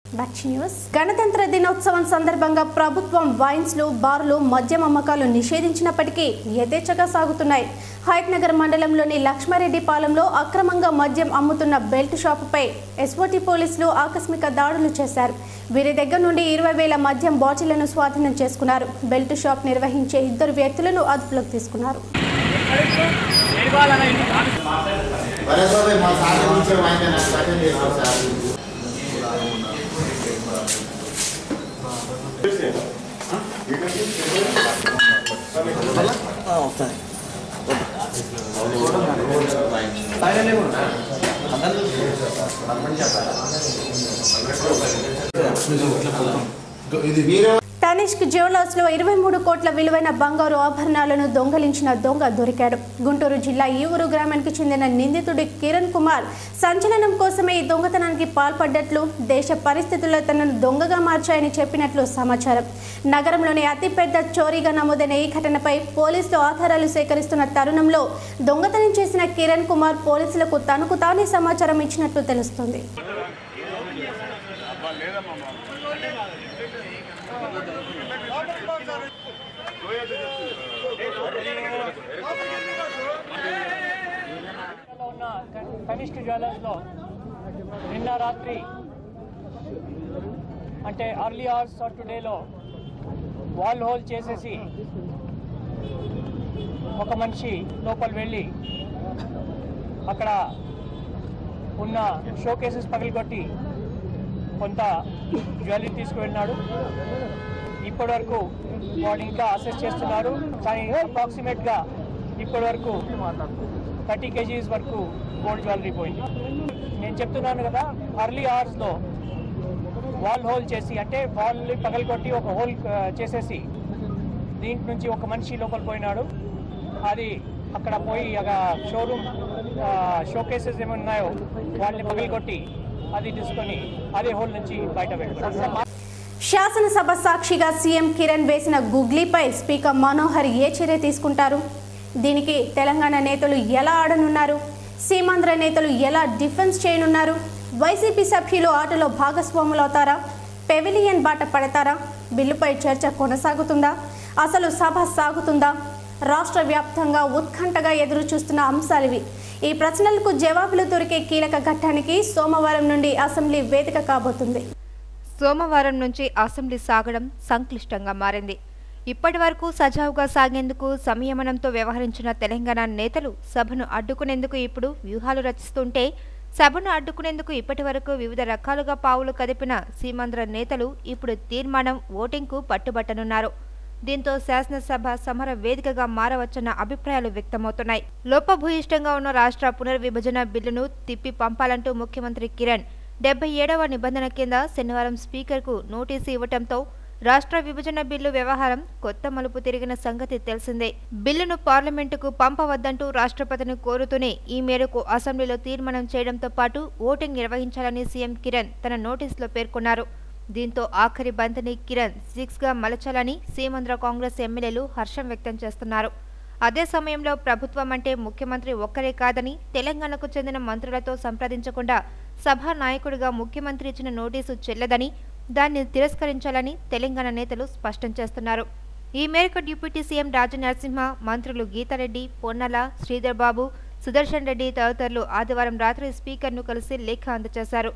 back news గణతంత్ర దినోత్సవం సందర్భంగా ప్రభుత్వం వైన్స్ లు బార్లు మద్యం అమ్మకాలు నిషేధించినప్పటికీ యథేచ్ఛగా సాగుతున్నాయి హైట్ నగర్ మండలంలోని లక్ష్మారెడ్డి పాలెంలో అక్రమంగా మద్యం అమ్ముతున్న బెల్ట్ షాపుపై ఎస్ఓటీ పోలీసులు ఆకస్మిక దాడులు చేశారు వీరి దగ్గర నుండి ఇరవై వేల మద్యం బాటిళ్లను స్వాధీనం చేసుకున్నారు బెల్ట్ షాప్ నిర్వహించే ఇద్దరు వ్యక్తులను అదుపులోకి తీసుకున్నారు వరసోబే మా సార్ నుంచి వాయిదా నాకు అటెండ్ చేస్తాం సార్ ఇది మీరు తనిష్క్ జ్యువెలర్స్ లో ఇరవై మూడు కోట్ల విలువైన బంగారు ఆభరణాలను దొంగలించిన దొంగ దొరికాడు గుంటూరు జిల్లా ఈవూరు గ్రామానికి చెందిన నిందితుడి కిరణ్ కుమార్ సంచలనం కోసమే ఈ దొంగతనానికి పాల్పడ్డట్లు దేశ పరిస్థితుల్లో తనను దొంగగా మార్చాయని చెప్పినట్లు సమాచారం నగరంలోని అతిపెద్ద చోరీగా నమోదైన ఈ ఘటనపై పోలీసులు ఆధారాలు సేకరిస్తున్న తరుణంలో దొంగతనం చేసిన కిరణ్ కుమార్ పోలీసులకు తనకు తానే సమాచారం ఇచ్చినట్లు తెలుస్తుంది లో ఉన్న కనిష్క జ్యువెలర్స్లో నిన్న రాత్రి అంటే అర్లీ అవర్స్ ఆఫ్ టుడేలో వాల్ హోల్ చేసేసి ఒక మనిషి లోపల వెళ్ళి అక్కడ ఉన్న షో కేసెస్ పగిలికొట్టి కొంత జ్యువెలరీ తీసుకువెళ్ళినాడు ఇప్పటి వరకు వాడు ఇంకా అసెస్ చేస్తున్నారు కానీ అప్రాక్సిమేట్గా ఇప్పటి వరకు థర్టీ కేజీస్ వరకు గోల్డ్ జ్యువెలరీ పోయింది నేను చెప్తున్నాను కదా అర్లీ అవర్స్లో వాల్ హోల్ చేసి అంటే వాల్ పగలగొట్టి ఒక హోల్ ఆ, చేసేసి దీంట్ నుంచి ఒక మనిషి లోపల పోయినాడు అది అక్కడ పోయి ఒక షోరూమ్ షో కేసెస్ ఏమి ఉన్నాయో వాటిని పగలగొట్టి అది తీసుకొని అదే హోల్ నుంచి బయట వెళ్ళాడు శాసనసభ సాక్షిగా సీఎం కిరణ్ వేసిన గుగ్లీపై స్పీకర్ మనోహర్ ఏ చర్య తీసుకుంటారు దీనికి తెలంగాణ నేతలు ఎలా ఆడనున్నారు సీమాంధ్ర నేతలు ఎలా డిఫెన్స్ చేయనున్నారు వైసీపీ సభ్యులు ఆటలో భాగస్వాములవుతారా పెవిలియన్ బాట పడతారా బిల్లుపై చర్చ కొనసాగుతుందా అసలు సభ సాగుతుందా రాష్ట్ర వ్యాప్తంగా ఉత్కంఠగా ఎదురు చూస్తున్న అంశాలివి ఈ ప్రశ్నలకు జవాబులు దొరికే కీలక ఘట్టానికి సోమవారం నుండి అసెంబ్లీ వేదిక కాబోతుంది సోమవారం నుంచి అసెంబ్లీ సాగడం సంక్లిష్టంగా మారింది ఇప్పటి వరకు సజావుగా సాగేందుకు సంయమనంతో వ్యవహరించిన తెలంగాణ నేతలు సభను అడ్డుకునేందుకు ఇప్పుడు వ్యూహాలు రచిస్తుంటే సభను అడ్డుకునేందుకు ఇప్పటి వరకు వివిధ రకాలుగా పావులు కదిపిన సీమాంధ్ర నేతలు ఇప్పుడు తీర్మానం ఓటింగ్కు పట్టుబట్టనున్నారు దీంతో శాసనసభ సమర వేదికగా మారవచ్చన్న అభిప్రాయాలు వ్యక్తమవుతున్నాయి లోపభూయిష్టంగా ఉన్న రాష్ట్ర పునర్విభజన బిల్లును తిప్పి పంపాలంటూ ముఖ్యమంత్రి కిరణ్ డెబ్బై ఏడవ నిబంధన కింద శనివారం స్పీకర్కు నోటీసు ఇవ్వటంతో రాష్ట్ర విభజన బిల్లు వ్యవహారం కొత్త మలుపు తిరిగిన సంగతి తెలిసిందే బిల్లును పార్లమెంటుకు పంపవద్దంటూ రాష్ట్రపతిని కోరుతూనే ఈ మేరకు అసెంబ్లీలో తీర్మానం చేయడంతో పాటు ఓటింగ్ నిర్వహించాలని సీఎం కిరణ్ తన నోటీసులో పేర్కొన్నారు దీంతో ఆఖరి బంతిని కిరణ్ సిక్స్గా మలచాలని సీమాంధ్ర కాంగ్రెస్ ఎమ్మెల్యేలు హర్షం వ్యక్తం చేస్తున్నారు అదే సమయంలో ప్రభుత్వం అంటే ముఖ్యమంత్రి ఒక్కరే కాదని తెలంగాణకు చెందిన మంత్రులతో సంప్రదించకుండా సభా నాయకుడిగా ముఖ్యమంత్రి ఇచ్చిన నోటీసు చెల్లదని దాన్ని తిరస్కరించాలని తెలంగాణ నేతలు స్పష్టం చేస్తున్నారు ఈ మేరకు డిప్యూటీ సీఎం రాజనరసింహ మంత్రులు గీతారెడ్డి పొన్నల శ్రీధర్ బాబు సుదర్శన్ రెడ్డి తదితరులు ఆదివారం రాత్రి స్పీకర్ను కలిసి లేఖ అందజేశారు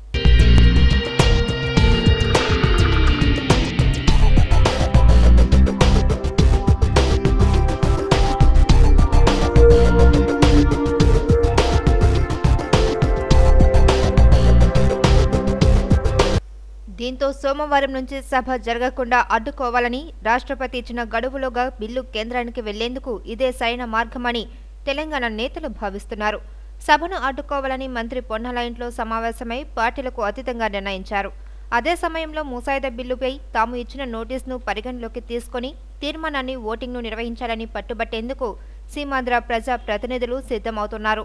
దీంతో సోమవారం నుంచి సభ జరగకుండా అడ్డుకోవాలని రాష్ట్రపతి ఇచ్చిన గడువులోగా బిల్లు కేంద్రానికి వెళ్లేందుకు ఇదే సరైన మార్గమని తెలంగాణ నేతలు భావిస్తున్నారు సభను అడ్డుకోవాలని మంత్రి పొన్నాల ఇంట్లో సమావేశమై పార్టీలకు అతీతంగా నిర్ణయించారు అదే సమయంలో ముసాయిదా బిల్లుపై తాము ఇచ్చిన నోటీసును పరిగణలోకి తీసుకొని తీర్మానాన్ని ఓటింగ్ను నిర్వహించాలని పట్టుబట్టేందుకు సీమాంధ్ర ప్రజా ప్రతినిధులు సిద్ధమవుతున్నారు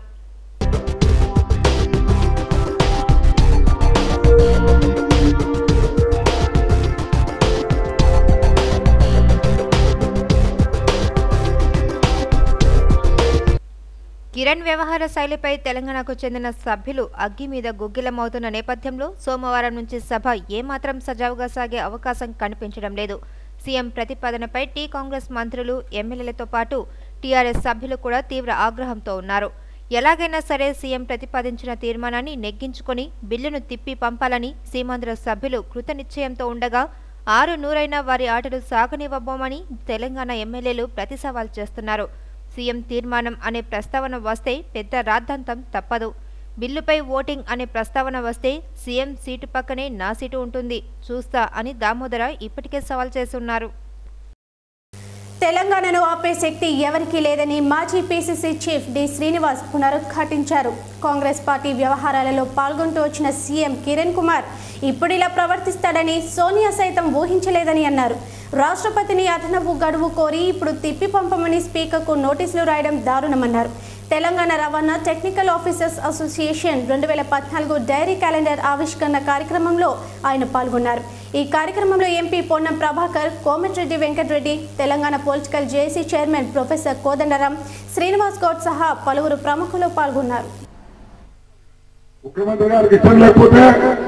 కిరణ్ వ్యవహార శైలిపై తెలంగాణకు చెందిన సభ్యులు అగ్గి మీద గుగ్గిలమవుతున్న నేపథ్యంలో సోమవారం నుంచి సభ ఏమాత్రం సజావుగా సాగే అవకాశం కనిపించడం లేదు సీఎం ప్రతిపాదనపై టీ కాంగ్రెస్ మంత్రులు ఎమ్మెల్యేలతో పాటు టీఆర్ఎస్ సభ్యులు కూడా తీవ్ర ఆగ్రహంతో ఉన్నారు ఎలాగైనా సరే సీఎం ప్రతిపాదించిన తీర్మానాన్ని నెగ్గించుకొని బిల్లును తిప్పి పంపాలని సీమాంధ్ర సభ్యులు కృతనిశ్చయంతో ఉండగా ఆరు నూరైనా వారి ఆటలు సాగనివ్వబోమని తెలంగాణ ఎమ్మెల్యేలు ప్రతి సవాల్ చేస్తున్నారు సీఎం తీర్మానం అనే ప్రస్తావన వస్తే పెద్ద రాద్ధాంతం తప్పదు బిల్లుపై ఓటింగ్ అనే ప్రస్తావన వస్తే సీఎం సీటు పక్కనే నా సీటు ఉంటుంది చూస్తా అని దామోదర ఇప్పటికే సవాల్ చేస్తున్నారు తెలంగాణను ఆపే శక్తి ఎవరికీ లేదని మాజీ పీసీసీ చీఫ్ డి శ్రీనివాస్ పునరుద్ఘాటించారు కాంగ్రెస్ పార్టీ వ్యవహారాలలో పాల్గొంటూ వచ్చిన సీఎం కిరణ్ కుమార్ ఇప్పుడు ఇలా ప్రవర్తిస్తాడని సోనియా సైతం ఊహించలేదని అన్నారు రాష్ట్రపతిని అదనపు గడువు కోరి ఇప్పుడు తిప్పి పంపమని స్పీకర్కు నోటీసులు రాయడం దారుణమన్నారు తెలంగాణ రవాణా టెక్నికల్ ఆఫీసర్స్ అసోసియేషన్ రెండు వేల పద్నాలుగు డైరీ క్యాలెండర్ ఆవిష్కరణ కార్యక్రమంలో ఆయన పాల్గొన్నారు ఈ కార్యక్రమంలో MP Ponnam Prabhakar Komatireddy Venkata Reddy Telangana political JAC chairman professor Kodandaram Srinivas Goud సహా పలువురు ప్రముఖులు పాల్గొన్నారు ముఖ్యమంత్రి గారికి ఇష్టం లేకపోతే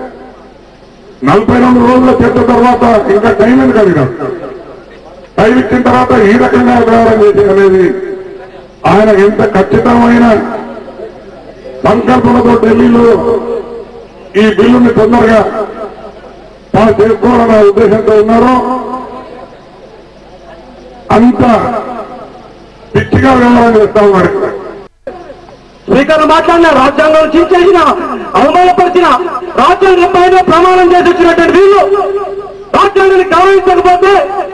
నలభై రెండు రోజుల చర్చ తర్వాత ఇంకా టైం ఎందుకు అడిగారు టైం ఇచ్చిన తర్వాత ఈ రకంగా వ్యవహారం చేసి అనేది ఆయన ఎంత ఖచ్చితమైన సంకల్పంతో ఢిల్లీలో ఈ బిల్లుని తొందరగా తాను చేసుకోవాలనే ఉద్దేశంతో ఉన్నారో అంత పిచ్చిగా వ్యవహారం చేస్తా ఉన్నాడు స్పీకర్ మాట్లాడిన రాజ్యాంగం చించేసిన అవమానపరిచిన రాజ్యాంగం పైన ప్రమాణం చేసి వచ్చినటువంటి వీళ్ళు రాజ్యాంగాన్ని గౌరవించకపోతే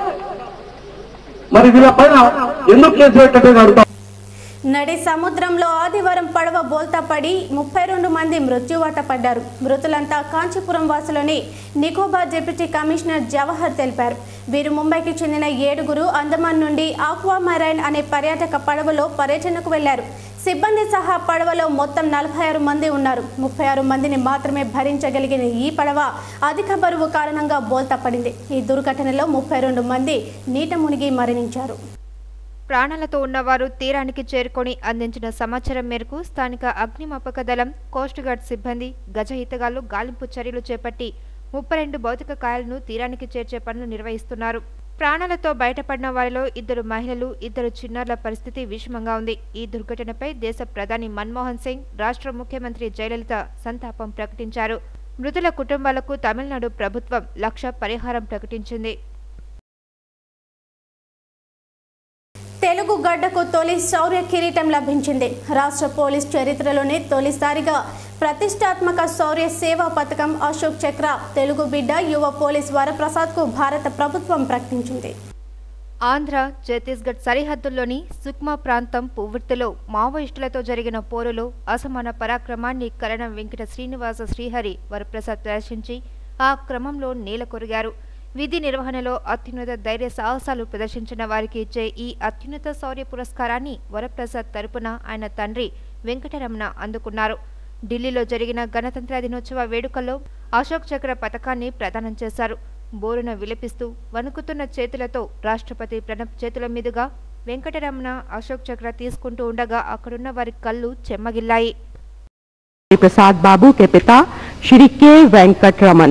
మరి వీళ్ళ పైన ఎందుకు కేసు పెట్టట్టు అడుగుతాం నడి సముద్రంలో ఆదివారం పడవ బోల్తా పడి ముప్పై రెండు మంది మృత్యువాట పడ్డారు మృతులంతా కాంచీపురం వాసులని నికోబార్ డిప్యూటీ కమిషనర్ జవహర్ తెలిపారు వీరు ముంబైకి చెందిన ఏడుగురు అండమాన్ నుండి ఆక్వా మెరైన్ అనే పర్యాటక పడవలో పర్యటనకు వెళ్లారు సిబ్బంది సహా పడవలో మొత్తం నలభై ఆరు మంది ఉన్నారు ముప్పై ఆరు మందిని మాత్రమే భరించగలిగిన ఈ పడవ అధిక బరువు కారణంగా బోల్తా పడింది ఈ దుర్ఘటనలో ముప్పై రెండు మంది నీట మునిగి మరణించారు ప్రాణాలతో ఉన్నవారు తీరానికి చేరుకొని అందించిన సమాచారం మేరకు స్థానిక అగ్నిమాపక దళం కోస్ట్ గార్డ్ సిబ్బంది గజ ఈతగాళ్లు గాలింపు చర్యలు చేపట్టి ముప్పై రెండు భౌతిక కాయాలను తీరానికి చేర్చే పనులు నిర్వహిస్తున్నారు ప్రాణాలతో బయటపడిన వారిలో ఇద్దరు మహిళలు ఇద్దరు చిన్నారుల పరిస్థితి విషమంగా ఉంది ఈ దుర్ఘటనపై దేశ ప్రధాని మన్మోహన్ సింగ్ రాష్ట్ర ముఖ్యమంత్రి జయలలిత సంతాపం ప్రకటించారు మృతుల కుటుంబాలకు తమిళనాడు ప్రభుత్వం లక్ష పరిహారం ప్రకటించింది తెలుగు గడ్డకు తొలి శౌర్య కిరీటం లభించింది రాష్ట్ర పోలీస్ చరిత్రలోనే తొలిసారిగా ప్రతిష్టాత్మక శౌర్య సేవా పథకం అశోక్ చక్ర తెలుగు బిడ్డ యువ పోలీస్ వరప్రసాద్కు భారత ప్రభుత్వం ప్రకటించింది ఆంధ్ర ఛత్తీస్గఢ్ సరిహద్దుల్లోని సుక్మా ప్రాంతం పువ్వుర్తిలో మావోయిస్టులతో జరిగిన పోరులో అసమాన పరాక్రమాన్ని కరణం వెంకట శ్రీనివాస శ్రీహరి వరప్రసాద్ ప్రదర్శించి ఆ క్రమంలో నేల కొరిగారు విధి నిర్వహణలో అత్యున్నత ధైర్య సాహసాలు ప్రదర్శించిన వారికి ఇచ్చే ఈ అత్యున్నత శౌర్య పురస్కారాన్ని వరప్రసాద్ తరపున ఆయన తండ్రి వెంకటరమణ అందుకున్నారు ఢిల్లీలో జరిగిన గణతంత్ర దినోత్సవ వేడుకల్లో అశోక్ చక్ర పథకాన్ని ప్రదానం చేశారు బోరున విలపిస్తూ వణుకుతున్న చేతులతో రాష్ట్రపతి ప్రణబ్ చేతుల మీదుగా వెంకటరమణ అశోక్ చక్ర తీసుకుంటూ ఉండగా అక్కడున్న వారి కళ్ళు చెమ్మగిల్లాయి प्रसाद बाबू के पिता श्री के वेंकट रमन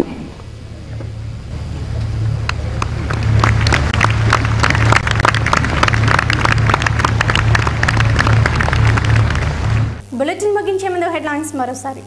బులెటిన్ ముగించే ముందు హెడ్లైన్స్ మరోసారి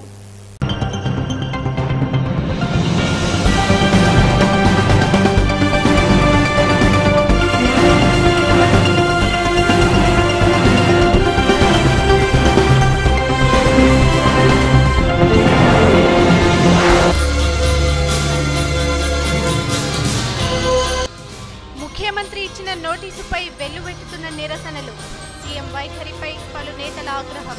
ముఖ్యమంత్రి ఇచ్చిన నోటీసుపై వెల్లువెత్తుతున్న నిరసనలు సీఎం వైఖరిపై పలు నేతల ఆగ్రహం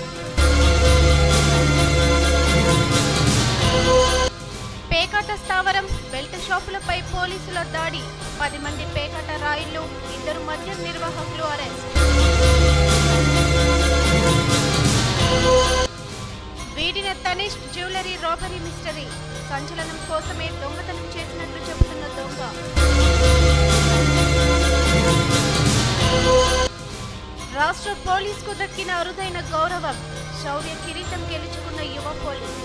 పేకాట స్థావరం బెల్ట్ షాపులపై పోలీసుల దాడి పది మంది పేకాట రాయిళ్లు ఇద్దరు మద్యం నిర్వాహకులు అరెస్ట్ వీడిన తనిష్ జ్యువెలరీ రోబరీ మిస్టరీ సంచలనం కోసమే దొంగతనం చేసినట్లు చెబుతున్న దొంగ రాష్ట్ర పోలీసుకు దక్కిన అరుదైన గౌరవం శౌర్య కిరీటం గెలుచుకున్న యువ పోలీస్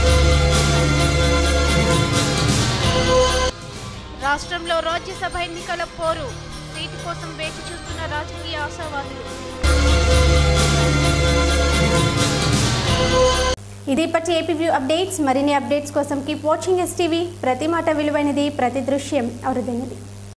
రాష్ట్రంలో రాజ్యసభ ఎన్నికల పోరు సీటు కోసం వేచి చూస్తున్న రాజకీయ ఆశావాదులు ఇది ఇప్పటి ఏపీ వ్యూ అప్డేట్స్ మరిన్ని అప్డేట్స్ కోసం కీప్ వాచింగ్ ఎస్ టీవీ ప్రతి మాట విలువైనది ప్రతి దృశ్యం అరుదైనది